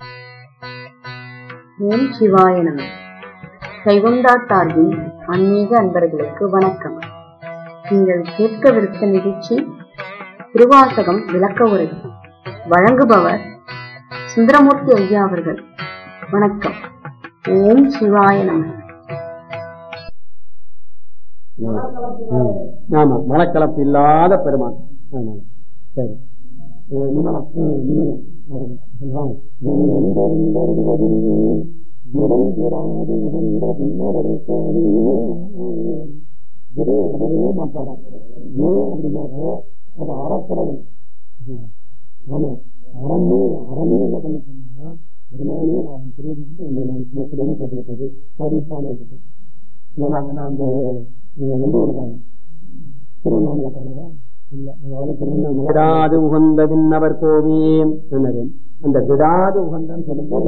ஓம் சிவாய நம கைகுண்டா சார்பின் ஆன்மீக அன்பர்களுக்கு வணக்கம் நீங்கள் கேட்கவிருக்க நிகழ்ச்சி திருவாசகம் விளக்க உரை வழங்குபவர் சுந்தரமூர்த்தி ஐயா அவர்கள் வணக்கம் ஓம் சிவாய நம ஆமா மலக்கலப்பு இல்லாத பெருமான் ஆமா சரி அஹ் நிமலம். ம், நிமலம். வாங்க. ஆமா அறமே அறமே என்ன பண்ணிருக்கா அதனாலே நான் திருவடிக்கு இந்த நான் போட்டிருப்பது சரிப்பான இருக்குது ஏன்னா அந்த எந்த இருக்காங்க திருவண்ணாமலை போனதா விடாது உகந்ததின் அவர் கோவே சொன்னது அந்த விடாது உகந்தன்னு சொல்லும்போது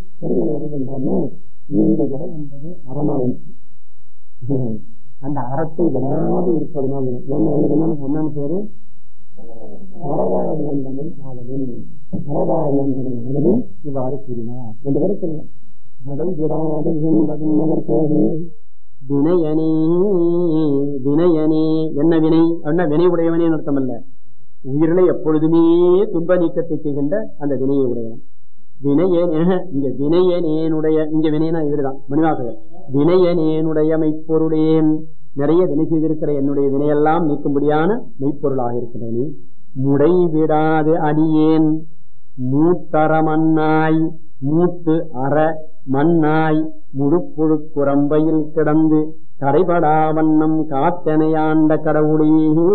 இந்த இடம் என்பது அறமாகும் அந்த அறத்தை விடாது இருப்பதுனால் என்னன்னு பேரு அறவாழ உகந்தவன் காதலின் அறவாழ உகந்தவன் இவ்வாறு கூறினார் ரெண்டு பேரும் சொல்லலாம் விடை விடாது உகந்ததின் அவர் கோவே வினயனே வினயனே என்ன வினை அப்படின்னா வினை உடையவனே அர்த்தம் அல்ல உயிரினை எப்பொழுதுமே துன்ப நீக்கத்தை செய்கின்ற அந்த வினையை உடையவன் வினயன் இங்க வினயனேனுடைய இங்க வினையனா இவருதான் மணிவாசகர் வினயனேனுடைய மெய்ப்பொருளேன் நிறைய வினை செய்திருக்கிற என்னுடைய வினையெல்லாம் நீக்கும்படியான மெய்ப்பொருளாக இருக்கிறவனே முடை விடாது அடியேன் மூத்தர மண்ணாய் மூத்து அற மண்ணாய் முழுப்புழு குரம்பையில் கிடந்து கரைபடா வண்ணம் காத்தனையாண்ட கடவுளே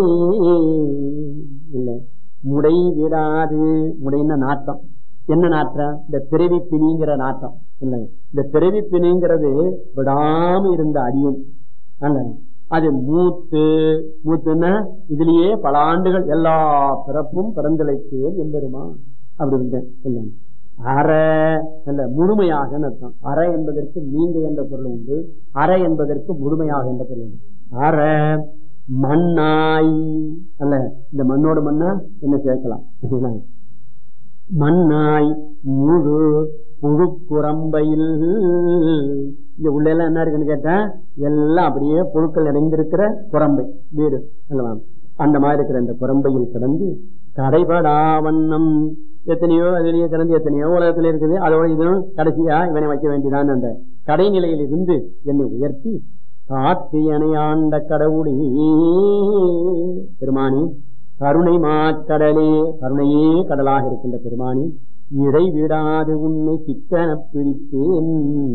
இல்ல முடை விடாது முடைന്ന நாட்டம் என்ன நாட்டம் இந்த பிறவி பிணிங்கிற நாட்டம் இல்ல இந்த பிறவி பிணிங்கிறது விடாம இருந்த அடியும் அல்ல அது மூத்து மூத்துன்னா இதுலயே பல ஆண்டுகள் எல்லா பிறப்பும் பிறந்தழைத்தேன் என்பதுமா அப்படி இருந்தேன் இல்லை அற அல்ல முழுமையாக அர்த்தம் அற என்பதற்கு நீங்க என்ற பொருள் உண்டு அற என்பதற்கு முழுமையாக என்ற பொருள் உண்டு அற மண்ணாய் அல்ல இந்த மண்ணோட மண்ணா என்ன சேர்க்கலாம் மண்ணாய் முழு புழு குரம்பையில் இங்க உள்ள எல்லாம் என்ன இருக்குன்னு கேட்டா எல்லாம் அப்படியே புழுக்கள் நிறைந்திருக்கிற குரம்பை வீடு அல்லவா அந்த மாதிரி இருக்கிற இந்த குரம்பையில் கிடந்து கடைபடா வண்ணம் எத்தனையோ அதுலயே கிடந்து எத்தனையோ உலகத்துல இருக்குது அதோட இதுவும் கடைசியா இவனை வைக்க வேண்டியதான் அந்த கடைநிலையில் இருந்து என்னை உயர்த்தி காத்து ஆண்ட கடவுளே பெருமானி கருணை மாக்கடலே கருணையே கடலாக இருக்கின்ற பெருமானி இடை விடாது உன்னை சிக்கன பிடித்தேன்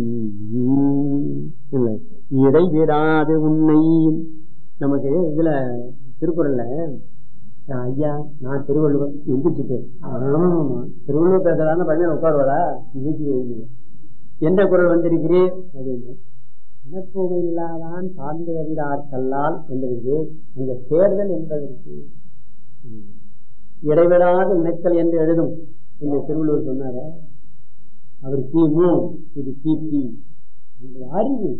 இல்லை இடை விடாது உன்னை நமக்கு இதுல திருக்குறள்ல ஐயா நான் திருவள்ளுவர் எந்திரிச்சுட்டேன் ஆமா திருவள்ளுவர் பேசுறான்னு பையன் உட்காருவாரா எந்திரிச்சு எந்த குரல் வந்திருக்கிறேன் அப்படின்னு இனப்போவை இல்லாதான் சார்ந்து அறிந்தார் கல்லால் என்பதற்கு அங்க தேர்தல் என்பதற்கு இடைவிடாத நினைத்தல் என்று எழுதும் என்று திருவள்ளுவர் சொன்னார அவர் கிமு இது கிபி அறிவு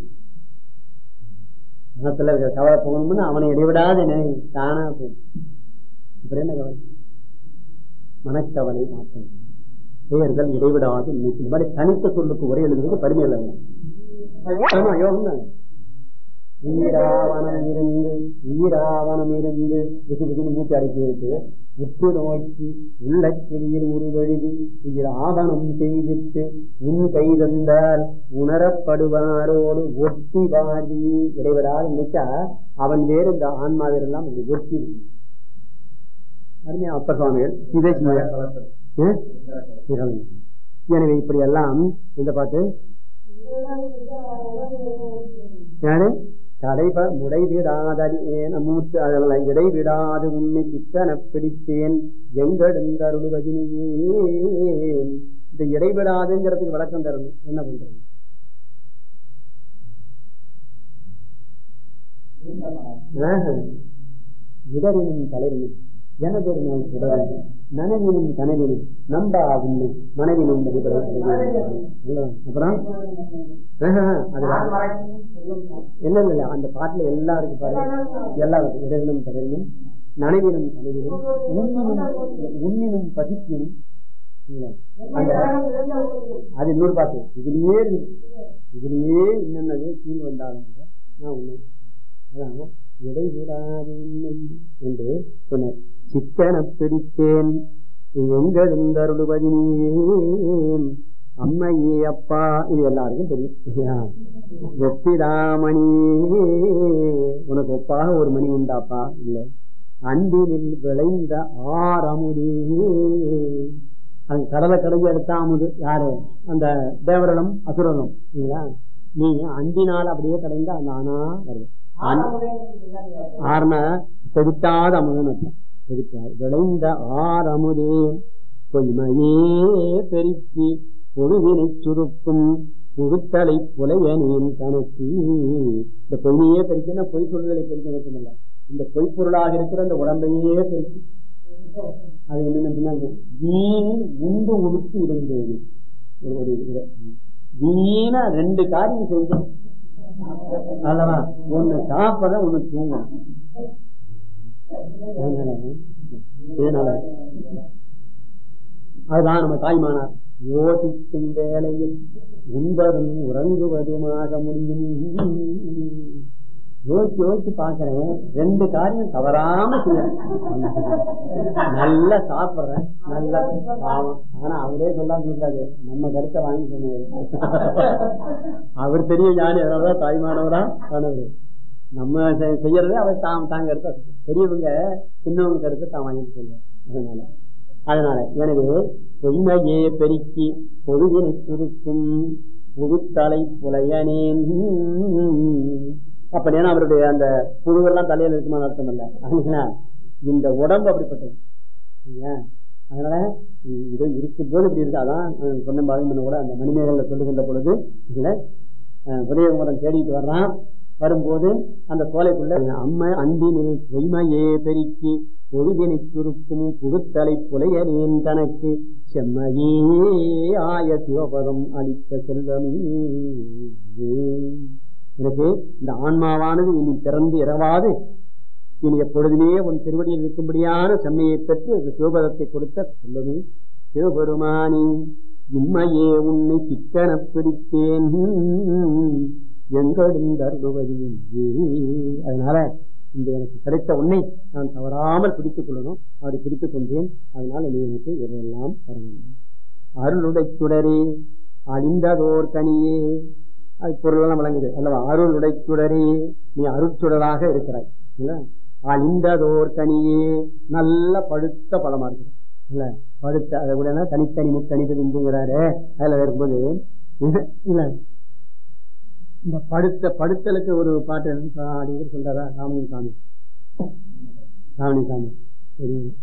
மனத்துல இருக்கிற கவலை போகணும்னு அவனை இடைவிடாத தானா போகும் அப்புறம் என்ன கவலை மனக்கவலை மாற்றம் பெயர்கள் இடைவிடாது இந்த மாதிரி தனித்த சொல்லுக்கு ஒரே எழுதுவது பரிமையில் ஆமா யோகம் தான் ஈராவணம் இருந்து ஈராவணம் இருந்து விசு விசுன்னு மூச்சு அடைச்சி இருக்கு உற்று நோக்கி உள்ள செடியில் உருவெழுதி இதில் ஆவணம் செய்திட்டு உன் கைதந்தால் உணரப்படுவாரோடு ஒட்டி வாடி இடைவராது நினைச்சா அவன் வேறு இந்த ஆன்மாவிரெல்லாம் அப்படி ஒட்டி அருமையா அப்ப சுவாமிகள் எனவே இப்படி எல்லாம் இந்த பாட்டு யாரு கடைப முடைவிடாதடி மூத்து அதெல்லாம் இடைவிடாது உன்னை சிக்கன பிடித்தேன் எங்கெடுந்தருளுவதினியே இந்த இடைவிடாதுங்கிறதுக்கு விளக்கம் தரணும் என்ன பண்றது இடரினும் தலைவனும் ஜனபெருமாள் தொடரும் நனவினும் கனவினும் நம்பா உண்மை மனைவினும் அப்புறம் இல்ல இல்ல அந்த பாட்டுல எல்லாருக்கும் பாருங்க எல்லாருக்கும் இடரினும் கடலினும் நனவினும் கனவினும் உண்ணினும் உண்ணினும் பதிப்பினும் அந்த அது இன்னொரு பாட்டு இதுலயே இருக்கு இதுலயே என்னென்னது கீழ் வந்தாலும் கூட நான் ஒண்ணு அதான் இடைவிடாது இல்லை என்று சொன்னார் சிக்கன பிடித்தேன் எங்கெழுந்தருளுவதினேன் அம்மையே அப்பா இது எல்லாருக்கும் தெரியும் வெப்பிடாமணி உனக்கு ஒப்பாக ஒரு மணி உண்டாப்பா இல்லை அன்பினில் விளைந்த ஆரமுதே அங்க கடலை கடைஞ்சி எடுத்த அமுது யாரு அந்த தேவரலம் அசுரலம் இல்லைங்களா நீ அன்பினால் அப்படியே கடைந்தா அந்த ஆனா வருது ஆறுனா செவிட்டாத அமுதன் அர்த்தம் செவிட்டாது விளைந்த ஆரமுதே பொய்மையே பெருக்கி பொழுதினை சுருக்கும் புகுத்தலை புலையனின் கணக்கு இந்த பொய்மையே பெருக்கினா பொய் பொருள்களை பெருக்க மட்டுமல்ல இந்த பொய்ப்பொருளாக இருக்கிற அந்த உடம்பையே பெருக்கி அது என்ன வீணில் உண்டு உடுத்து இருந்தது ஒரு ஒரு இது. வீணா ரெண்டு காரியம் செஞ்சோம் அல்லவா ஒண்ணு சாப்பிட ஒண்ணு தூங்க இதனால அதுதான் நம்ம தாய்மானார் யோசிக்கும் வேளையில் உண்பதும் உறங்குவதுமாக முடியும் யோசிச்சு யோசிச்சு பாக்குறேன் ரெண்டு காரியம் தவறாம செய்யறேன் நல்லா சாப்பிடுறேன் நல்லா பாவம் ஆனா அவரே சொல்லாம சொல்றாரு நம்ம கருத்தை வாங்கி சொன்னாரு அவர் பெரிய ஞானி அதனாலதான் தாய்மானவரா ஆனவர் நம்ம செ- செய்யறதை அவர் தாம் தாங்க கருத்தை பெரியவங்க சின்னவங்க கருத்தை தான் வாங்கிட்டு சொல்றாரு அதனால அதனால எனவே பொய்மையே பெருக்கி பொழுதினை சுருக்கும் புதுத்தலை புலையனேன் அப்படின்னா அவருடைய அந்த புழுவெல்லாம் தலையில இருக்குமான அர்த்தம் இல்ல அதனால இந்த உடம்பு அப்படிப்பட்டது சரியா? அதனால இது இருக்கும் போது இப்படி இருக்கு அதான் நான் சொன்ன பாருங்க கூட அந்த மணிமேகல்ல சொல்லுகின்ற பொழுது இதுல உதயகுமரன் தேடிட்டு வர்றான் வரும்போது அந்த சோலைக்குள்ள அம்மை அன்பினில் பொய்மையே பெருக்கி பொழுதினை சுருக்கும் புகுத்தலை புலையனேன் தனக்கு செம்மையே ஆய சிவபதம் அளித்த செல்வமே எனக்கு இந்த ஆன்மாவானது இனி பிறந்து இரவாது இனி எப்பொழுதுமே உன் திருவடியில் இருக்கும்படியான செம்மையை பெற்று அந்த சிவபதத்தை கொடுத்த செல்வமே சிவபெருமானி உண்மையே உன்னை சிக்கன பிடித்தேன் எங்களும் தருவது அதனால இந்த எனக்கு கிடைத்த உன்னை நான் தவறாமல் பிடித்துக் கொள்ளணும் அப்படி பிடித்துக் கொண்டேன் அதனால நீ எனக்கு இதையெல்லாம் தர வேண்டும் அருளுடை சுடரே அழிந்ததோர் கனியே அது பொருளெல்லாம் வழங்குது அல்லவா அருளுடை சுடரே நீ அருட்சுடராக இருக்கிறாய் இல்ல அழிந்ததோர் கனியே நல்ல பழுத்த பழமா இருக்குது இல்ல பழுத்த அதை கூட என்ன தனித்தனி முத்தனிப்பு இந்துங்கிறாரு அதுல இருக்கும்போது இல்ல இந்த படுத்த படுத்தலுக்கு ஒரு பாட்டு இருக்கு. அப்படி இவர் சொல்றாரா ராமலிங்க சாமி ராமலிங்க சாமி தெரியல.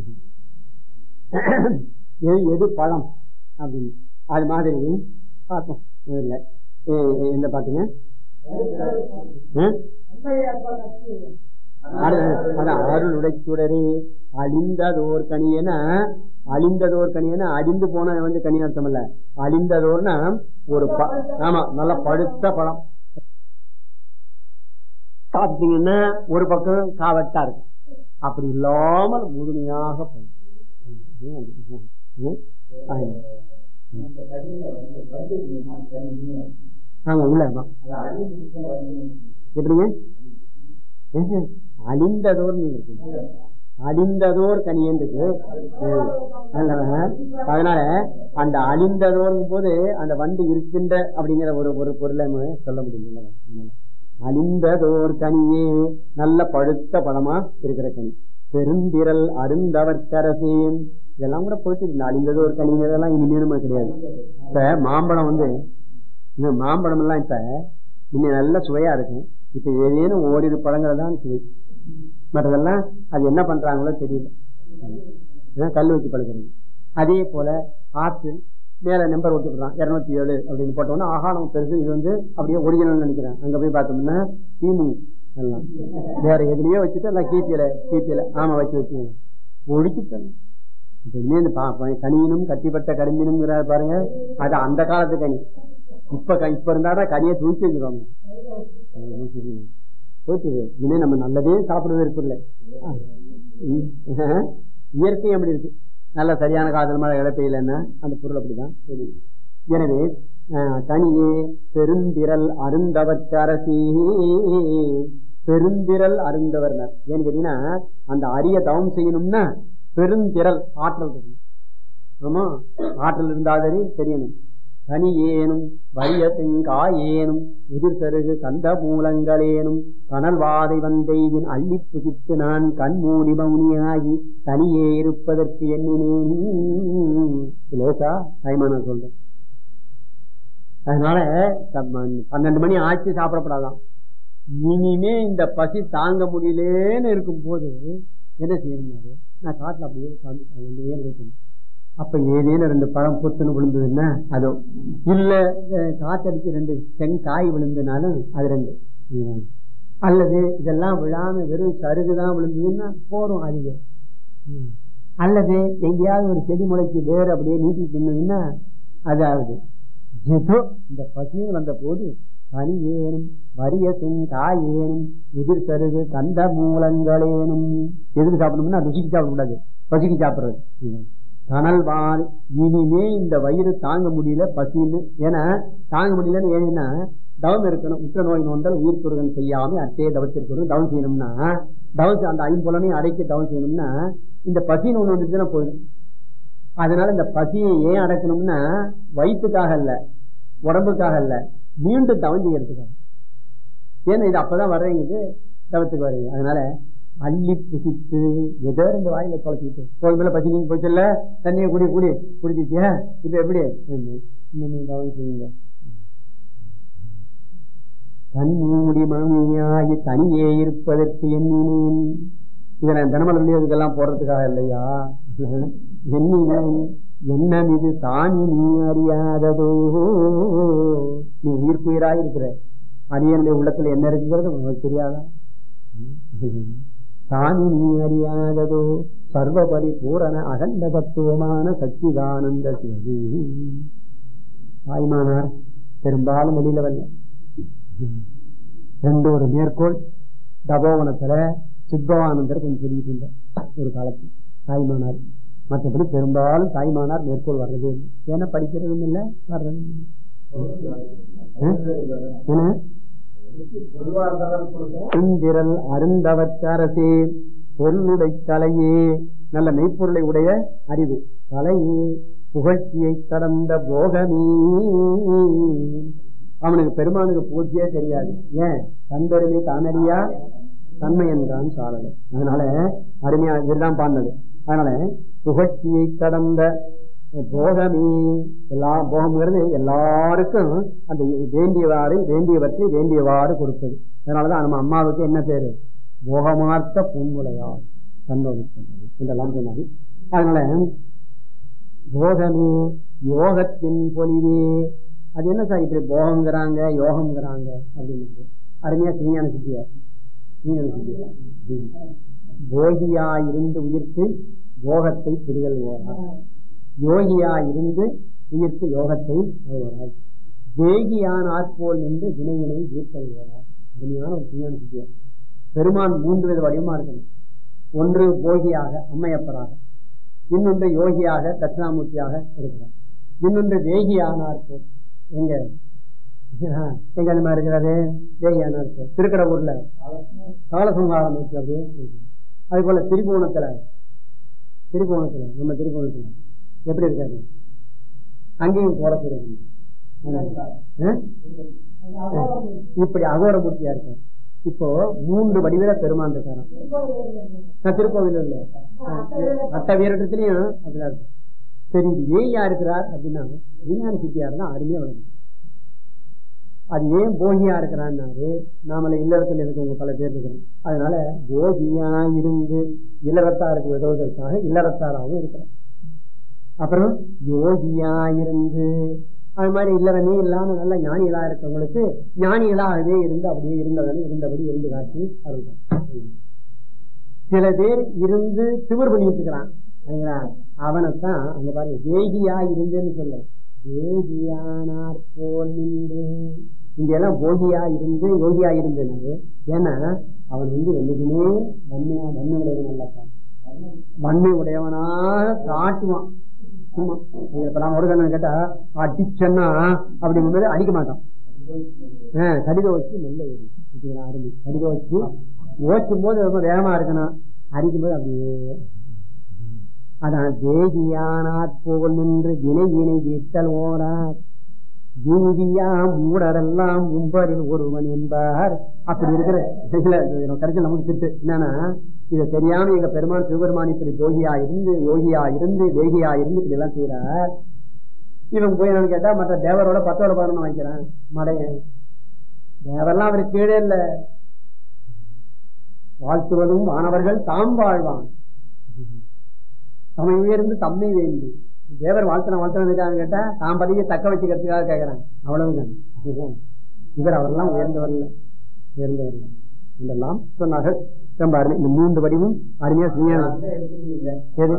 எது எது பழம் அப்படின்னு அது மாதிரி பார்த்தோம் இல்ல எந்த பாட்டுங்க ஆ? அரு- அதான் அருள் உடைச்சுடரே அழிந்ததோர் கனியனா அழிந்ததோர் கனியனா அழிந்து போன வந்து கனி அர்த்தம் இல்ல அழிந்ததோர்னா ஒரு ப- ஆமா நல்ல பழுத்த பழம் சாப்பிட்டீங்கன்னா ஒரு பக்கம் காவட்டா இருக்கு அப்படி இல்லாமல் முழுமையாக பழும். ம்? ஆமா. ஆமா உள்ள ஆமா. எப்படிங்க ம்ஹும். அழிந்ததோர் அழிந்ததோர் கனியன்றது அதனால அந்த அழிந்ததோர்ங்கும் போது அந்த வண்டி இருக்கின்ற அப்படிங்கிற ஒரு ஒரு பொருளை நம்ம சொல்ல முடியும் அழிந்ததோர் கனியே நல்ல பழுத்த பழமா இருக்கிற கனி பெருந்திரல் அருந்தவர்க்கரசேன் இதெல்லாம் கூட போயிட்டு இந்த அழிந்ததோர் கனிங்கிறதெல்லாம் இனிமேலுமே கிடையாது இப்ப மாம்பழம் வந்து இந்த மாம்பழம் எல்லாம் இப்ப இன்னும் நல்ல சுவையா இருக்கும் இப்ப ஏதேனும் ஓரிரு பழங்கள் தான் சுவை மற்றதெல்லாம் அது என்ன பண்றாங்களோ தெரியல அதான் கல் வச்சு பழுக்கிறது அதே போல ஆப்பிள் மேல நம்பர் ஒட்டுக்கிறான் இருநூத்தி ஏழு அப்படின்னு போட்டோம்னா ஆஹா நம்ம பெருசு இது வந்து அப்படியே ஒரிஜினல் நினைக்கிறேன் அங்க போய் பார்த்தோம்னா தீனி எல்லாம் வேற எதுலயோ வச்சுட்டு எல்லாம் கீப்பியில கீப்பியில ஆமா வச்சு வச்சு ஒழிச்சுட்டேன் இப்ப இனிமே இந்த பா- பா- கனியினும் கட்டிப்பட்ட கரும்பினும் பாருங்க அது அந்த காலத்து கனி இப்ப க- இப்ப இருந்தாதான் கனியை தூக்கி வச்சிருவாங்க போச்சுது இனிமே நம்ம நல்லதே சாப்பிடுறது இருப்பில்ல இயற்கை அப்படி இருக்கு நல்ல சரியான காதல் மழை இழப்பையிலன்னா அந்த பொருள் அப்படிதான் தெரியும் எனவே அஹ், தனியே பெருந்திரல் அருந்தவற்கரசி பெருந்திரல் அருந்தவர்னர் ஏன்னு கேட்டீங்கன்னா அந்த அரிய தவம் செய்யணும்னா பெருந்திரல் ஆற்றல் இருக்கணும் ஆமா ஆற்றல் இருந்தாதே தெரியணும் தனி ஏனும் வரிய செங்காயேனும் எதிர் சருகு கந்த மூலங்களேனும் கனல் வாதை வந்தெய்தின் அள்ளி புகித்து நான் கண்மூடி மௌனியாகி தனியே இருப்பதற்கு எண்ணினேன் லேசா கைமான சொல்றேன் அதனால தம்ம- பன்னெண்டு மணி ஆச்சு சாப்பிடப்படாதான் இனிமே இந்த பசி தாங்க முடியலேன்னு இருக்கும் போது என்ன செய்யணும் நான் காட்டுல அப்படியே உட்கார்ந்து இருக்கணும் அப்ப ஏதேனும் ரெண்டு பழம் பொத்துன்னு விழுந்ததுன்னா அதோ இல்ல அஹ், காத்தடிச்சு ரெண்டு செங்காய் விழுந்தனாலும் அது ரெண்டு ம். அல்லது இதெல்லாம் விழாம வெறும் சருகுதான் விழுந்ததுன்னா போறோம் அதுவே ம். அல்லது எங்கேயாவது ஒரு செடி முளைக்கு வேறு அப்படியே நீட்டி தின்னதுன்னா அதாவது ஏதோ இந்த பசியும் வந்த போது பனி ஏனும் வரிய செங்காயேனும் எதிர் சருகு கந்த மூலங்களேனும் எதுக்கு சாப்பிடணும்னா ருசிக்கு சாப்பிடக்கூடாது பசிக்கு சாப்பிடுறது ம். கனல் வால் இனிமே இந்த வயிறு தாங்க முடியல பசின்னு ஏன்னா தாங்க முடியலன்னு ஏன்னா தவம் இருக்கணும் உற்ற நோய் நோண்டல் உயிர் குறுகன் செய்யாம அட்டே தவத்திற்கு தவம் செய்யணும்னா தவம் அந்த ஐம்புலனையும் அடைக்க தவம் செய்யணும்னா இந்த பசின்னு ஒண்ணு வந்துச்சுன்னா போயிடும் அதனால இந்த பசியை ஏன் அடக்கணும்னா வயிற்றுக்காக அல்ல உடம்புக்காக அல்ல மீண்டும் தவம் செய்யறதுக்காக ஏன்னா இது அப்பதான் வர்றீங்க தவத்துக்கு வர்றீங்க அதனால அள்ளி புசித்து ஏதோ இந்த வாயில குழச்சிட்டு போது மேல பசி நீங்க போச்சுல்ல தண்ணியை குடி குடி குடிச்சிட்டியா இப்ப எப்படி இன்னும் கவனம் செய்யுங்க கண்மூடி மணியாகி தனியே இருப்பதற்கு எண்ணினேன் இதை நான் தினமலர்லயே இதுக்கெல்லாம் போடுறதுக்காக இல்லையா எண்ணினேன் என்ன இது தானி நீ அறியாததோ நீ உயிர்ப்புயிராய் இருக்கிற அரியனுடைய உள்ளத்துல என்ன இருக்குங்கிறது உனக்கு தெரியாதா தானி நீ அறியாததோ சர்வபரி பூரண அகண்ட தத்துவமான சச்சிதானந்த சிவதி தாய்மானார் பெரும்பாலும் வெளியில வரல ரெண்டு ஒரு மேற்கோள் தபோவனத்துல சித்பவானந்தர் கொஞ்சம் சொல்லிட்டு இருந்தார் ஒரு காலத்துல தாய்மானார் மற்றபடி பெரும்பாலும் தாய்மானார் மேற்கோள் வர்றதே இல்லை ஏன்னா படிக்கிறதும் இல்லை வர்றதும் இல்லை ஏன்னா செந்திரல் அருந்தவற்கரசே பொருளுடை தலையே நல்ல மெய்ப்பொருளை உடைய அறிவு தலையே புகழ்ச்சியை கடந்த போகமே அவனுக்கு பெருமானுக்கு பூஜையே தெரியாது ஏன் தந்தருமை தானறியா தன்மை என்றான் சாலலை அதனால அருமையா இதுதான் பாண்டது அதனால புகழ்ச்சியை கடந்த போகமே எல்லா போகம்ங்கிறது எல்லாருக்கும் அந்த வேண்டியவாறு வேண்டியவற்றை வேண்டியவாறு கொடுப்பது அதனாலதான் நம்ம அம்மாவுக்கு என்ன பேரு போகமார்த்த பூங்குலையா தன்னோடு என்றெல்லாம் சொன்னாங்க அதனால போகமே யோகத்தின் பொலிவே அது என்ன சார் இப்படி போகங்கிறாங்க யோகம்ங்கிறாங்க அப்படின்னு அருமையா சிஞான சித்தியார் சிஞான சித்தியார் போகியா இருந்து உயிர்த்து போகத்தை புரிதல் ஓரார் யோகியா இருந்து உயிர்த்து யோகத்தை ஓரார் வேகியான் ஆட்போல் நின்று வினைவினை தீர்த்தல் ஓரார் அருமையான ஒரு சிஞான சித்தியார் பெருமான் மூன்று வித வடிவமா இருக்கணும் ஒன்று போகியாக அம்மையப்பராக இன்னொன்று யோகியாக தட்சிணாமூர்த்தியாக இருக்கிறார் இன்னொன்று வேகியானார் போல் எங்க எங்க அந்த மாதிரி இருக்கிறாரு வேகியானார் போல் திருக்கடவுர்ல காலசங்காரம் இருக்கு அப்படியே இருக்கு. அது போல திரிபுவனத்துல திரிபுவனத்துல நம்ம திரிபுவனத்துல எப்படி இருக்காரு அங்கேயும் போடக்கூடாது இப்படி அகோரமூர்த்தியா இருக்காரு இப்போ மூன்று வடிவில பெருமான் இருக்காராம் நான் திருக்கோவில் இல்ல மற்ற வீரத்திலையும் அப்படிதான் இருக்கு சரி இது ஏன் யா இருக்கிறார் அப்படின்னா விஞ்ஞான சித்தியார் தான் அருமையா வரும் அது ஏன் போகியா இருக்கிறான்னாரு நாமள இல்லறத்தில் இருக்கவங்க பல பேர் இருக்கிறோம் அதனால போகியா இருந்து இல்லறத்தாருக்கு உதவுவதற்காக இல்லறத்தாராகவும் இருக்கிறார் அப்புறம் யோகியா இருந்து அது மாதிரி இல்லறமே இல்லாம நல்ல ஞானிகளா இருக்கவங்களுக்கு ஞானிகளாகவே இருந்து அப்படியே இருந்தவன் இருந்தபடி இருந்து காட்டி அருள்தான் சில பேர் இருந்து திமிர் பண்ணிட்டு இருக்கிறான் சரிங்களா அவனைத்தான் அந்த பாருங்க வேகியா இருந்துன்னு சொல்ல வேகியானார் போல் நின்று இங்க எல்லாம் போகியா இருந்து யோகியா இருந்தது ஏன்னா அவன் வந்து என்னைக்குமே வன்மையா வன்மங்களை நல்லத்தான் வன்மை உடையவனா காட்டுவான் சும்மா இப்ப நான் ஒரு கண்ணன் கேட்டா அடிச்சேன்னா அப்படி முன்னாடி அடிக்க மாட்டான் ஆஹ் கடித வச்சு மெல்ல ஏறி இப்படி நான் ஆரம்பி கடித வச்சு ஓச்சும் போது ரொம்ப வேகமா இருக்கணும் அடிக்கும் போது அப்படியே அதான் தேகியானாற் போல் நின்று வினை இணை வீட்டல் ஓரார் ஜூதியா மூடரெல்லாம் உம்பரில் ஒருவன் என்பார் அப்படி இருக்கிற இதுல கடைசியில் நமக்கு திட்டு என்னன்னா இதை தெரியாம எங்க பெருமான் சிவபெருமான் இப்படி யோகியா இருந்து யோகியா இருந்து வேகியா இருந்து இப்படி எல்லாம் செய்யறார் இவன் போய் என்னன்னு கேட்டா மற்ற தேவரோட பத்தோட பதினொன்று வாங்கிக்கிறான் மடையன் தேவரெல்லாம் அவருக்கு கீழே இல்ல வாழ்த்துவதும் மாணவர்கள் தாம் வாழ்வான் தம்மை உயர்ந்து தம்மை வேண்டி தேவர் வாழ்த்தன வாழ்த்தனதுக்காக கேட்டா தாம் பதிய தக்க வச்சுக்கிறதுக்காக கேட்கிறான் அவ்வளவுதான் இவர் அவரெல்லாம் உயர்ந்தவர் இல்லை உயர்ந்தவர் இல்லை இதெல்லாம் சொன்னார்கள் ரொம்ப அருமை இந்த மூன்று வடிவும் அருமையா செய்ய எது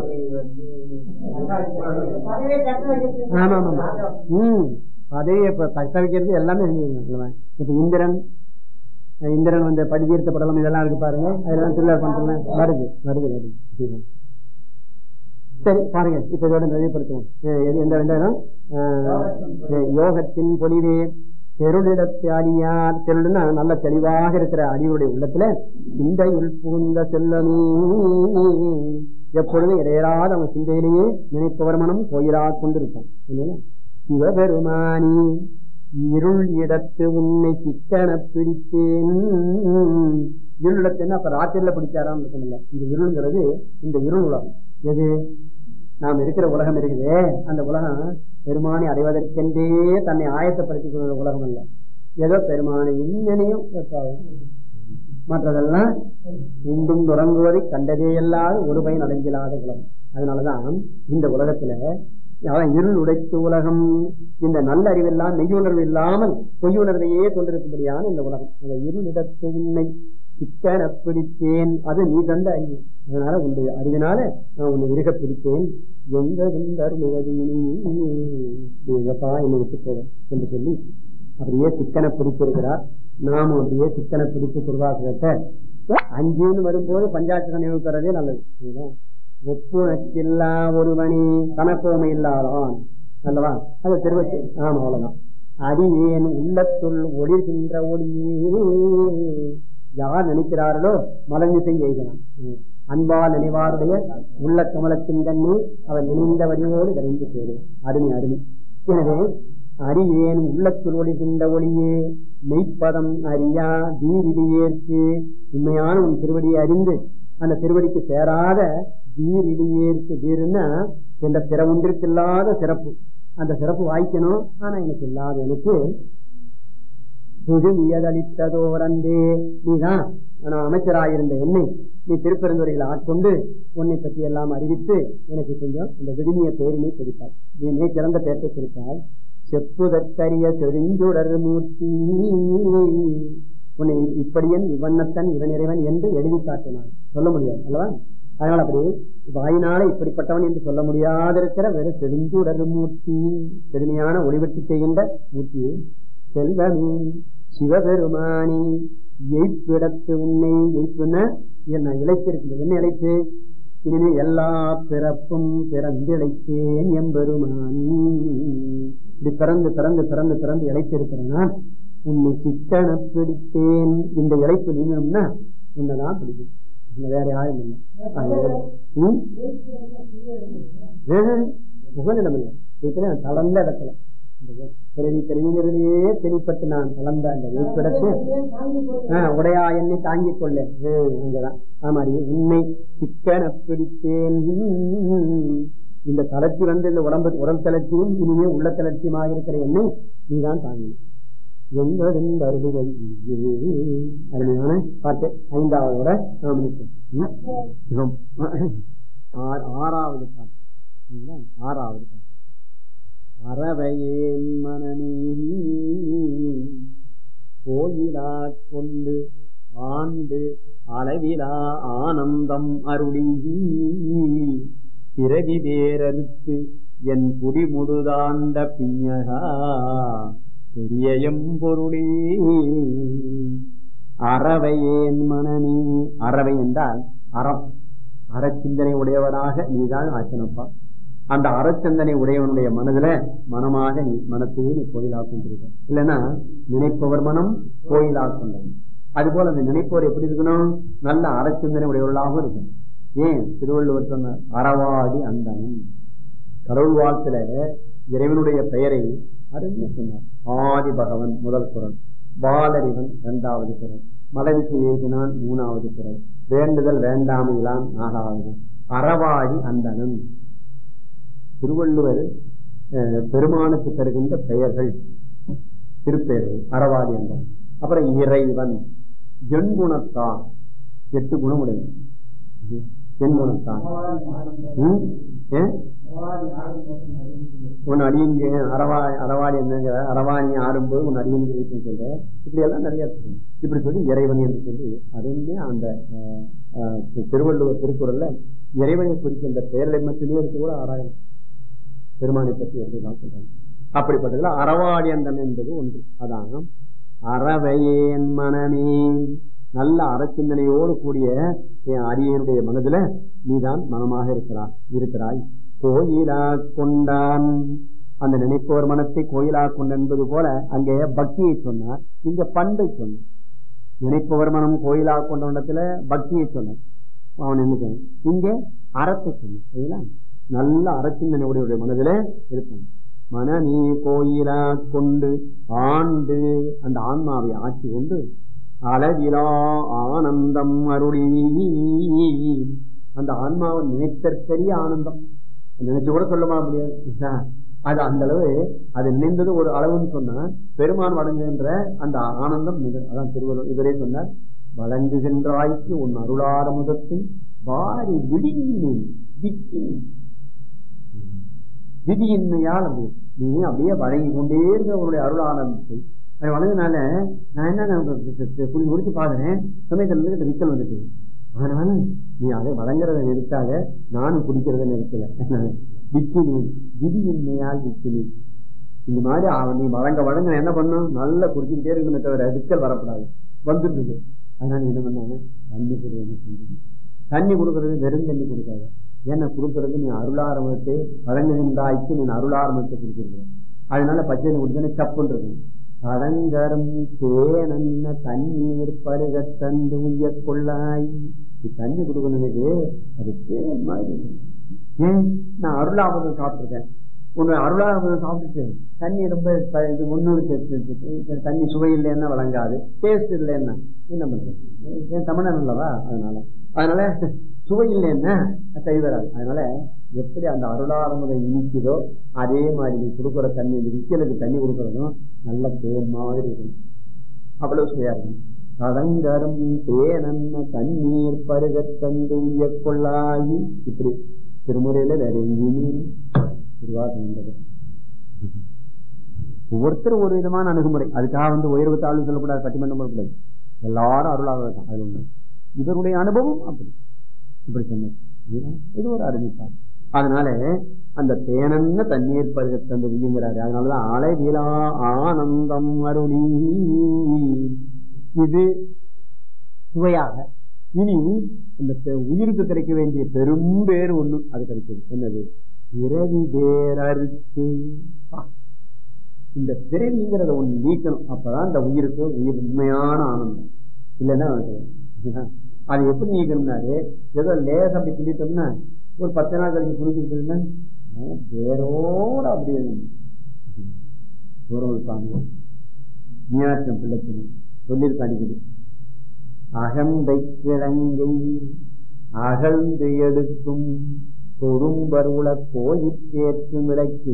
ஆமா ஆமா உம் பதவியை இப்ப தக்க வைக்கிறது எல்லாமே செஞ்சுருந்தாங்க இப்ப இந்திரன் இந்திரன் வந்து படிதீர்த்த படலம் இதெல்லாம் இருக்கு பாருங்க அதெல்லாம் திருவிழா பண்றேன் வருது வருது வருது சரி. சரி பாருங்க இப்ப இதோட நிறைவுபடுத்துவோம் அஹ் எது எந்த வெந்தாலும் யோகத்தின் பொலிவே தெருளிடத்து அடியார் தெருளுன்னா நல்ல தெளிவாக இருக்கிற அடியுடைய உள்ளத்துல இந்த உள் புகுந்த செல்லமே எப்பொழுதும் இடையராத அவன் சிந்தையிலேயே நினைப்பவர் மனம் கோயிலா கொண்டிருப்பான் இல்லையா? சிவபெருமானி இருள் இடத்து உன்னை சிக்கன பிடித்தேன் இருளிடத்து என்ன அப்ப ராத்திரில பிடிச்சாராம் இருக்கமில்ல இந்த இருள்ங்கிறது இந்த இருள் உலகம் எது நாம் இருக்கிற உலகம் இருக்குதே அந்த உலகம் பெருமானை அடைவதற்கென்றே தன்னை ஆயத்தப்படுத்திக் கொள்கிற உலகம் அல்ல ஏதோ பெருமானையும் நினையும் வைப்பாகும். மற்றதெல்லாம் உண்டும் உறங்குவதை கண்டதே இல்லாத ஒரு பயன் அடைஞ்சில்லாத உலகம் அதனாலதான் இந்த உலகத்துல அதான் இருள் உடைத்து உலகம் இந்த நல்ல அறிவெல்லாம் மெய்யுணர்வு இல்லாமல் பொய்யுணர்வையே கொண்டிருக்கும்படியான இந்த உலகம் அந்த இருளிடத்து உன்னை சிக்கன பிடித்தேன் அது நீ தந்த அறிவு அதனால உன்னுடைய அறிவினால நான் உன்னை இருக பிடித்தேன் எங்க எங்கப்பா என்னை விட்டு போக என்று சொல்லி அப்படியே சிக்கனை பிடித்திருக்கிறார் நாமும் அப்படியே சிக்கனை பிடித்து துர்வாசகத்தை அஞ்சுன்னு வரும்போது பஞ்சாட்சர நினைவு பெறதே நல்லது சரிங்களா? ஒப்புணக்கில்லா ஒருவனி கணக்கோமை இல்லாதான் அல்லவா அது திருவச்சு ஆமா அவ்வளவுதான் அடியேன் உள்ளத்துள் ஒளிர்கின்ற ஒளியே யார் நினைக்கிறார்களோ மலர்மிசை எய்கிறான் ம். அன்பால் நினைவாருடைய உள்ள கமலத்தின் கண்ணி அவர் நினைந்த வரியோடு விரைந்து சேரும் அருமை அருமை எனவே அரியேன் உள்ளத்துள் ஒளிகின்ற ஒளியே மெய்ப்பதம் அறியா தீரிலியேற்கு உண்மையான உன் திருவடியை அறிந்து அந்த திருவடிக்கு சேராத தீரிலியேற்கு தீருன்னா என்ற பிற ஒன்றிற்கு இல்லாத சிறப்பு அந்த சிறப்பு வாய்க்கணும் ஆனா எனக்கு இல்லாத எனக்கு புதுமியதளித்ததோரந்தே நீதான் நான் அமைச்சராயிருந்த என்னை நீ திருப்பெருந்துறையில் ஆட்கொண்டு உன்னை பற்றி எல்லாம் அறிவித்து எனக்கு கொஞ்சம் இந்த விடுமிய பேரினை கொடுத்தாய் நீ மிக சிறந்த பேட்டை கொடுத்தாய் செப்புதற்கரிய செழிஞ்சுடர் மூர்த்தி உன்னை இப்படியன் இவண்ணத்தன் இவன் இறைவன் என்று எழுதி காட்டினான் சொல்ல முடியாது அல்லவா அதனால அப்படி வாயினால இப்படிப்பட்டவன் என்று சொல்ல முடியாதிருக்கிற வெறும் செழிஞ்சுடர் மூர்த்தி செழுமையான ஒளிவெட்டு செய்கின்ற மூர்த்தியை செல்வமே சிவபெருமானி எய்ப்பிடத்து உன்னை எய்ப்புன என்ன இழைத்திருக்கு என்ன இழைத்து இனிமே எல்லா பிறப்பும் பிறந்திழைத்தேன் எம்பெருமான் இப்படி பிறந்து பிறந்து பிறந்து பிறந்து இழைத்திருக்கிறேன் நான் உன்னை சிக்கன பிடித்தேன் இந்த இழைப்பு நீங்கணும்னா உன்னைதான் பிடிக்கும் இன்னும் வேற யாரும் இல்லை அதனால, ம்? ஆஹ், புகலிடம் இல்லை இதுல நான் தளர்ந்த இடத்துல இந்த பிறவி பிறவிகளிலேயே தெளிப்பட்டு நான் கலந்த அந்த வைப்பிடத்து ஆஹ், உடையா என்னை தாங்கிக் கொள்ள ஆஹ், அங்கதான் ஆமாடி உண்மை சிக்கன பிடித்தேன் இந்த தளர்ச்சி வந்து இந்த உடம்பு உடல் தளர்ச்சியும் இனிமே உள்ள தளர்ச்சியுமாக இருக்கிற என்னை நீதான் தாங்கணும் எங்களுடன் வருகை அருமையான பாட்டு ஐந்தாவதோட நாம் நிற்போம். ம்? மிகவும் ஆ- ஆறாவது பாட்டு சரிங்களா? ஆறாவது பாட்டு அறவையேன் மனநீ கோயிலா கொண்டு ஆண்டு அளவிலா ஆனந்தம் அருளி பிறவி வேறறுத்து என் குடிமுடுதாண்ட பிஞகா பெரியயம் பொருளே அறவையேன் மனநீ அறவை என்றால் அறம் அறச்சிந்தனை உடையவனாக நீதான் ஆச்சனப்பா அந்த அறச்சந்தனை உடையவனுடைய மனதுல மனமாக நீ மனத்தையே நீ கோயிலாக்கின்றிருக்க இல்லைன்னா நினைப்பவர் மனம் கோயிலாக்கொண்டவன் அதுபோல அந்த நினைப்பவர் எப்படி இருக்கணும் நல்ல அறச்சிந்தனை உடையவர்களாகவும் இருக்கணும் ஏன் திருவள்ளுவர் சொன்ன அறவாடி அந்தனன் கடவுள் வாழ்த்துல இறைவனுடைய பெயரை அருமையா சொன்னார் ஆதி பகவன் முதல் குரல் பாலறிவன் இரண்டாவது குரல் மலவிசை ஏகினான் மூணாவது குரல் வேண்டுதல் வேண்டாமையிலான் நாலாவது அறவாடி அந்தனன் திருவள்ளுவர் அஹ், பெருமானுக்கு தருகின்ற பெயர்கள் திருப்பெயர்கள் அறவாடி அந்தன் அப்புறம் இறைவன் எண்குணத்தான் எட்டு குணமுடையது எண்குணத்தான் ம்? ஏன் உன் அடியங்க அரவா அரவாடி என்னங்கிற அரவாணி ஆடும்போது உன் அடியங்க இருக்குன்னு சொல்ற இப்படி எல்லாம் நிறைய இருக்கு இப்படி சொல்லி இறைவன் என்று சொல்லி அதுவுமே அந்த அஹ், அஹ், திருவள்ளுவர் திருக்குறள்ல இறைவனை குறிக்கின்ற பெயர்களை மட்டுமே எடுத்து கூட ஆராயம் பெருமானை பற்றி எடுத்துதான் சொல்றாங்க அப்படிப்பட்டதுல அறவாடி அந்தன் என்பது ஒன்று அதான் அறவையேன் மனமே நல்ல அறச்சிந்தனையோடு கூடிய என் அரியனுடைய மனதுல நீதான் மனமாக இருக்கிறாய் இருக்கிறாய் கோயிலா கொண்டான் அந்த நினைப்பவர் மனத்தை கோயிலா கொண்ட என்பது போல அங்கே பக்தியை சொன்னார் இங்க பண்பை சொன்னார் நினைப்பவர் மனம் கோயிலா கொண்ட இடத்துல பக்தியை சொன்னார் அவன் என்ன இங்க அறத்தை சொன்னான் சரிங்களா நல்ல அறச்சிந்தனை உடைய மனதில இருப்பான் மனநீ கோயிலா கொண்டு ஆண்டு அந்த ஆன்மாவை ஆட்சி கொண்டு அளவிலா ஆனந்தம் அருளி அந்த ஆன்மாவை நினைத்தற்கரிய ஆனந்தம் நினைச்சு கூட சொல்ல முடியாது இல்லையா? அது அந்த அளவு அது நினைந்தது ஒரு அளவுன்னு சொன்னா பெருமான் வழங்குகின்ற அந்த ஆனந்தம் மிக அதான் திருவள்ளுவர் இவரே சொன்னார் வழங்குகின்றாய்க்கு உன் அருளார முதத்தில் வாரி விடியினேன் விக்கினேன் விதியின்மையால் அது நீ அப்படியே வழங்கி கொண்டே இருக்க உன்னுடைய அருள் ஆனந்தத்தை அது வழங்கினால நான் என்ன குடி முடிச்சு பாக்குறேன் சமயத்துல இருந்து விக்கல் வந்துட்டு அதனால நீ அதை வழங்குறத நிறுத்தாத நானும் குடிக்கிறத நிறுத்தல விக்கினேன் விதியின்மையால் விக்கினேன் இந்த மாதிரி அவன் நீ வழங்க வழங்க என்ன பண்ணும் நல்லா குடிச்சுக்கிட்டே இருக்கணுமே தவிர விக்கல் வரக்கூடாது வந்துட்டு இருக்கு அதனால என்ன பண்ணாங்க தண்ணி கொடுக்கறது தண்ணி கொடுக்கறது வெறும் தண்ணி கொடுக்காத ஏன்னா கொடுக்கறது நீ அருளாரம்பத்தை வழங்குகின்றாய்க்கு நீ அருளாரம்பத்தை கொடுத்துருக்க அதனால பச்சை குடிச்சா சப்புன்னு இருக்கும் கடங்கரும் தேனன்ன தண்ணீர் பருக தந்து உய்ய கொள்ளாய் நீ தண்ணி கொடுக்கணுமே அது தேன் மாதிரி ஏன் நான் அருளாபதம் சாப்பிட்டுருக்கேன் உன்னை அருளாபதம் சாப்பிட்டுட்டு தண்ணி ரொம்ப த- இது முன்னூறு தண்ணி சுவை இல்லைன்னா வழங்காது டேஸ்ட் இல்லைன்னா என்ன பண்றது ஏன் தமிழன் அல்லவா அதனால அதனால சுவை இல்லைன்னா கை வராது அதனால எப்படி அந்த அருளாரமுதை இனிக்குதோ அதே மாதிரி நீ கொடுக்குற தண்ணி இந்த விக்கலுக்கு தண்ணி கொடுக்கறதும் நல்ல தேன் மாதிரி இருக்கும் அவ்வளவு சுவையா இருக்கும் கடங்கரும் தேனன்ன தண்ணீர் பருகத் தந்து உய்ய கொள்ளாயி இப்படி திருமுறையில வேற எங்கேயுமே திருவாசகம் ஒவ்வொருத்தரும் ஒரு விதமான அணுகுமுறை அதுக்காக வந்து உயர்வு தாழ்வு சொல்லக்கூடாது பட்டிமன்றம் சொல்லக்கூடாது எல்லாரும் அருளாக இருக்கான் அது ஒண்ணு இவருடைய அனுபவம் அப்படி இப்படி சொன்னது இது ஒரு அறிவிப்பார் அதனால அந்த தேனன்ன தண்ணீர் பருகத் தந்து உய்யுங்கிறாரு அதனாலதான் அழகிலா ஆனந்தம் அருளி இது சுவையாக இனி இந்த பெ- உயிருக்கு கிடைக்க வேண்டிய பெரும் பேர் ஒண்ணு அது கிடைக்குது என்னது பிறவி பேரறுத்து ஆ. இந்த பிறவிங்கிறத ஒண்ணு நீக்கணும் அப்பதான் இந்த உயிருக்கு உயிர் உண்மையான ஆனந்தம் இல்லைன்னா அது அது எப்படி நீக்கணும்னாரு ஏதோ லேச அப்படி சொல்லிட்டோம்னா ஒரு பத்து நாள் கழிச்சு புரிஞ்சுக்கிட்டோம்னா வேரோட அப்படியே ஒரு சாமி மீனாட்சம் பிள்ளைக்கு சொல்லியிருக்காடிக்குது அகந்தை கிழங்கை அகழ்ந்து எடுக்கும் பொறும்பருள கோயிற்கேற்று விளக்கு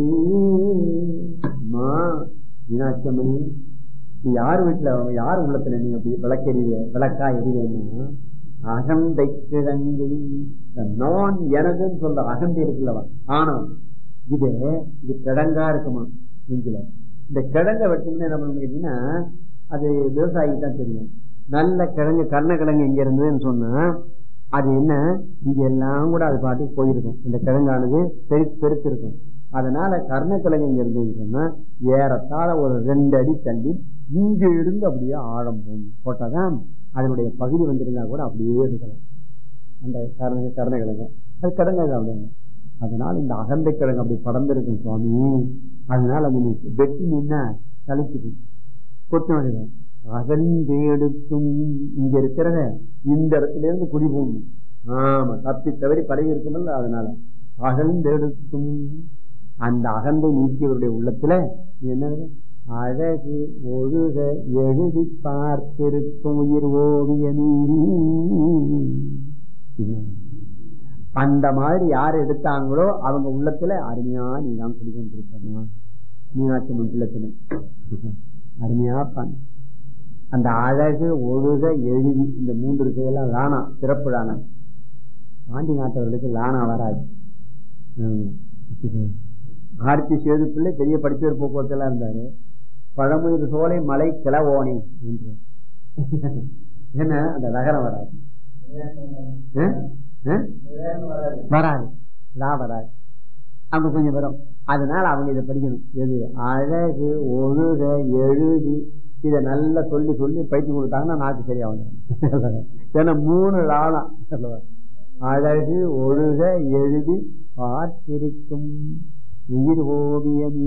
அம்மா மீனாட்சமணி நீ யார் வீட்டுல யார் உள்ளத்துல நீ அப்படி விளக்கெறிய விளக்கா எறிவேன்னா அகந்தை கிழங்கை நான் எனதுன்னு சொல்ற அகந்தை இருக்குல்லவா ஆனவன் இது இது கிழங்கா இருக்குமா நெஞ்சில இந்த கிழங்க வெட்டணும்னு என்ன பண்ண முடியுதுன்னா அது விவசாயிக்கு தான் தெரியும் நல்ல கிழங்கு கர்ணக்கிழங்கு இங்க இருந்ததுன்னு சொன்னா அது என்ன இங்க எல்லாம் கூட அது பாட்டுக்கு போயிருக்கும் இந்த கிழங்கானது பெரு பெருத்திருக்கும் அதனால கர்ணக்கிழங்கு இங்க இருந்ததுன்னு சொன்னா ஏறத்தாழ ஒரு ரெண்டு அடி தள்ளி இங்க இருந்து அப்படியே ஆழம் போகும் போட்டாதான் அதனுடைய பகுதி வந்திருந்தா கூட அப்படியே இருக்கலாம் அந்த கருணை கருணை கிழங்கு அது கிழங்கு அது அப்படிங்க அதனால இந்த அகந்தை கிழங்கு அப்படி படர்ந்திருக்கும் சுவாமி அதனால அது நீ வெட்டி நின்னா கழிச்சுது கொத்து அகந்தெடுக்கும் இங்க இருக்கிறத இந்த இடத்துல இருந்து குடி போகணும் ஆமா தப்பி தவறி படகி இருக்கணும்ல அதனால அகழ்ந்தெடுக்கும் அந்த அகந்தை நீக்கியவருடைய உள்ளத்துல என்ன அழகு ஒழுக எழுதி பார்த்திருக்கும் உயிர் ஓவிய அந்த மாதிரி யார் எடுத்தாங்களோ அவங்க உள்ளத்துல அருமையா நீ தான் குடிக்கொண்டிருக்கா மீனாட்சி மண்டலத்திலும் அருமையா பண்ண அந்த அழகு ஒழுக எழுதி இந்த மூன்று இருக்கையெல்லாம் லானா சிறப்பு லானா பாண்டி நாட்டவர்களுக்கு லானா வராது ஆர்த்தி சேது பிள்ளை பெரிய படிப்பேர் போக்குவரத்து எல்லாம் இருந்தாரு பழமுதிர் சோலை மலை கிளவோனி என்று என்ன அந்த நகரம் வராது வராது லா வராது அவங்க கொஞ்சம் வரும் அதனால அவங்க இதை படிக்கணும் எது அழகு ஒழுக எழுதி இதை நல்லா சொல்லி சொல்லி பயிற்சி கொடுத்தாங்கன்னா நாக்கு சரியாகும் ஏன்னா மூணு லாலாம் சொல்லுவார் அழகு ஒழுக எழுதி பார்த்திருக்கும் உயிர் ஓவியம்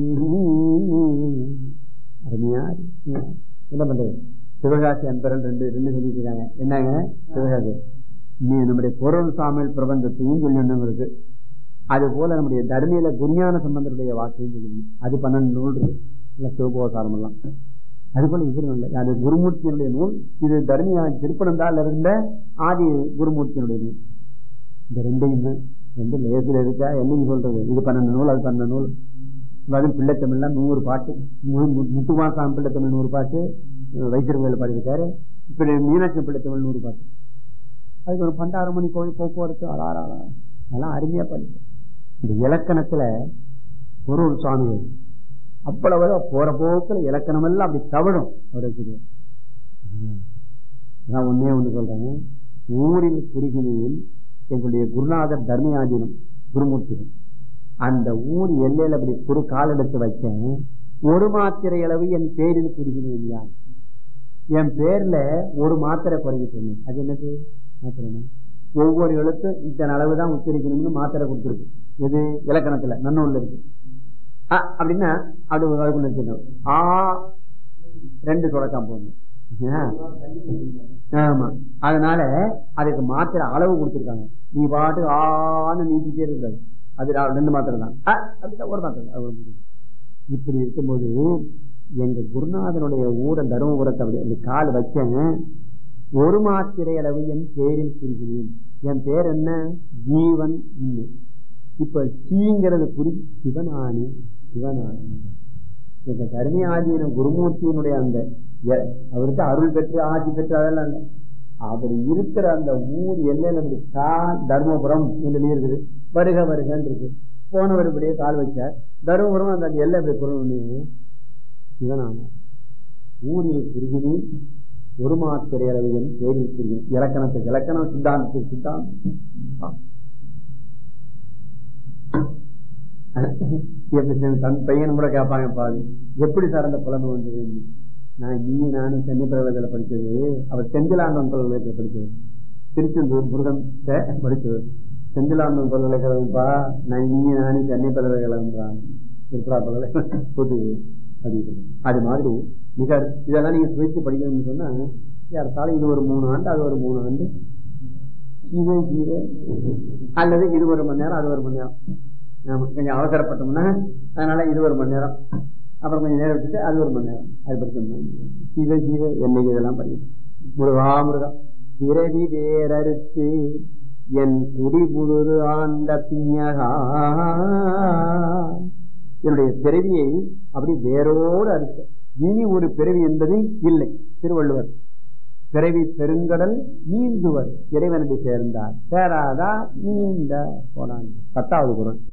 அருமையா என்ன பண்றது சிவகாசி அன்பரன் ரெண்டு ரெண்டு சொல்லிட்டு என்னங்க சிவகாசி நீ நம்முடைய பொருள் சாமியல் பிரபந்தத்தையும் சொல்லணும் இருக்கு அது போல நம்முடைய தர்மியில குருஞான சம்பந்தருடைய வாக்கையும் சொல்லணும் அது பன்னெண்டு நூல் இருக்கு சிவபோசாரம் எல்லாம் அது போல இவரும் இல்லை அது குருமூர்த்தியினுடைய நூல் இது தர்மியா திருப்பனந்தால் இருந்த ஆதி குருமூர்த்தியினுடைய நூல் இந்த ரெண்டையும் ரெண்டு லேசில் இருக்கா என்னைக்கு சொல்றது இது பன்னெண்டு நூல் அது பன்னெண்டு நூல் அதுவும் பிள்ளைத்தமிழ்ல நூறு பாட்டு முத்துமாசாமி பிள்ளைத்தமிழ் நூறு பாட்டு வைத்திருவேல் பாடியிருக்காரு இப்படி மீனாட்சி பிள்ளைத்தமிழ் நூறு பாட்டு அதுக்கு ஒரு பண்டாறு மணி கோயில் போக்குவரத்து அலாரா அதெல்லாம் அருமையா படிச்சு இந்த இலக்கணத்துல ஒரு ஒரு சுவாமிகள் அவ்வளவு போற போக்குல இலக்கணம் எல்லாம் அப்படி தவிடும் ஒரு நான் ஒன்னே ஒண்ணு சொல்றேன் ஊரில் குறுகினியில் எங்களுடைய குருநாதர் தர்மயாதீனம் குருமூர்த்திகள் அந்த ஊர் எல்லையில அப்படி ஒரு கால் எடுத்து வச்சேன் ஒரு மாத்திரை அளவு என் பேரில் குறுகினேன் இல்லையா என் பேர்ல ஒரு மாத்திரை குறைக்கிட்டு அது என்னது மாத்திரை ஒவ்வொரு எழுத்தும் இத்தனை அளவு தான் உச்சரிக்கணும்னு மாத்திரை கொடுத்துருக்கு எது இலக்கணத்துல நன்னூல்ல இருக்கு அப்படின்னா அது அதுக்குள்ள வச்சிருக்கோம் ஆ ரெண்டு தொடக்கம் போகணும் ஆமா அதனால அதுக்கு மாத்திரை அளவு கொடுத்துருக்காங்க நீ பாட்டு ஆன்னு நீட்டிட்டே இருக்காது அது ரெண்டு மாத்திரை தான் அப்படிதான் ஒரு மாத்திரை இப்படி இருக்கும்போது எங்க குருநாதனுடைய ஊரை தருமபுரத்தை அப்படி அந்த கால் வச்சேன் ஒரு மாத்திரை அளவு என் பேரில் குறிக்கிறேன் என் பேர் என்ன ஜீவன் இப்ப சீங்கிறது குறி சிவனானி சிவனானி எங்க தர்மி ஆதீன குருமூர்த்தியினுடைய அந்த அவருக்கு அருள் பெற்று ஆட்சி பெற்று அதெல்லாம் இல்லை அப்படி இருக்கிற அந்த ஊர் எல்லையில அப்படி தான் தர்மபுரம் என்று இருக்குது வருக வருகன்னு இருக்கு போனவர் இப்படியே கால் வச்சார் தருமபுரம் அந்த எல்லை இப்படி குரல் பண்ணி சிவனான ஊரில் குறுகினி ஒரு மாத்திரை அளவுகள் பேரில் குறுகினி இலக்கணத்துக்கு இலக்கணம் சித்தாந்தத்துக்கு சித்தாந்தம் தன் பையன் கூட கேட்பாங்க பாது எப்படி சார் அந்த புலமை வந்தது நான் நீ நானும் சென்னை பிரவேதத்தில் படிச்சது அவர் செந்திலாண்டம் பல்கலைக்கழகத்தில் படிச்சது திருச்செந்தூர் முருகன் படிச்சது செந்திலாண்டம் பல்கலைக்கழகம்ப்பா நான் நீ நானும் சென்னை பல்கலைக்கழகம் திருப்பரா பல்கலைக்கழகம் போட்டு அப்படின்னு அது மாதிரி மிக இதெல்லாம் நீங்க சுவைத்து படிக்கணும்னு சொன்னா யார்த்தாலும் இது ஒரு மூணு ஆண்டு அது ஒரு மூணு ஆண்டு சிவ சிவ அல்லது இது ஒரு மணி நேரம் அது ஒரு மணி நேரம் ஆமா கொஞ்சம் அவசரப்பட்டோம்னா அதனால இது ஒரு மணி நேரம் அப்புறம் கொஞ்சம் நேரம் விட்டுட்டு அது ஒரு மணி நேரம் அது படிச்சோம்னா சிவ சிவ என்னைக்கு இதெல்லாம் படிக்கணும் முருகா முருகா பிறவி வேறறுத்து என் குடி புழுது ஆண்ட பிஞகா என்னுடைய பிறவியை அப்படி வேரோடு அறுத்த இனி ஒரு பிறவி என்பது இல்லை திருவள்ளுவர் பிறவி பெருங்கடல் நீந்துவர் இறைவனடி சேர்ந்தார் சேராதா நீந்த போனான் பத்தாவது குரல்